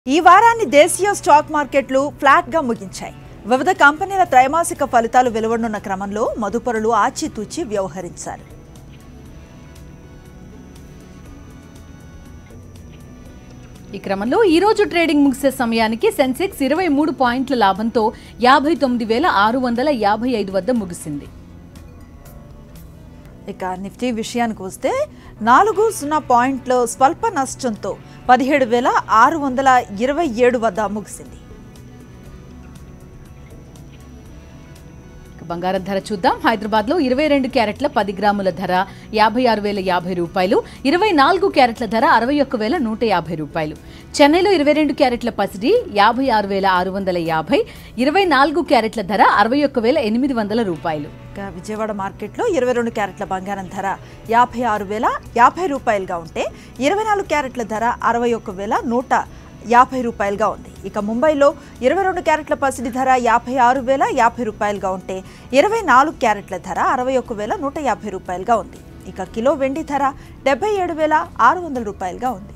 ఈ వారాన్ని దేశీయ స్టాక్ మార్కెట్లు ఫ్లాట్గా ముగించాయి వివిధ కంపెనీల త్రైమాసిక ఫలితాలు వెలువడనున్న క్రమంలో మదుపరులు ఆచితూచి వ్యవహరించారు ఈ క్రమంలో ఈ రోజు ట్రేడింగ్ ముగిసే సమయానికి సెన్సెక్స్ ఇరవై మూడు పాయింట్ల లాభంతో యాభై తొమ్మిది వేల ఆరు వందల యాభై ఐదు వద్ద ముగిసింది ఇక నిఫ్టీ విషయానికి వస్తే నాలుగు సున్నా పాయింట్ల స్వల్ప నష్టంతో పదిహేడు వేల ఆరు వందల ఇరవై ఏడు వద్ద ముగిసింది ఇక బంగారం ధర చూద్దాం హైదరాబాద్ లో ఇరవై రెండు క్యారెట్ల పది గ్రాముల ధర యాభై ఆరు వేల యాభై రూపాయలు ఇరవై నాలుగు క్యారెట్ల ధర అరవై ఒక్క వేల నూట యాభై రూపాయలు చెన్నైలో ఇరవై రెండు క్యారెట్ల పసిడి యాభై ఆరు వేల ఆరు వందల యాభై ఇరవై నాలుగు క్యారెట్ల ధర అరవై ఒక్క వేల ఎనిమిది వందల రూపాయలు ఇక విజయవాడ మార్కెట్లో ఇరవై రెండు క్యారెట్ల బంగారం ధర యాభై ఆరు వేల యాభై రూపాయలుగా ఉంటే ఇరవై నాలుగు క్యారెట్ల ధర అరవై ఒక్క వేల నూట యాభై రూపాయలుగా ఉంది ఇక ముంబైలో ఇరవై రెండు క్యారెట్ల పసిడి ధర యాభై ఆరు వేల యాభై రూపాయలుగా ఉంటే ఇరవై నాలుగు క్యారెట్ల ధర అరవై ఒక్క వేల నూట యాభై రూపాయలుగా ఉంది ఇక కిలో వెండి ధర డెబ్బై ఏడు వేల ఆరు వందల రూపాయలుగా ఉంది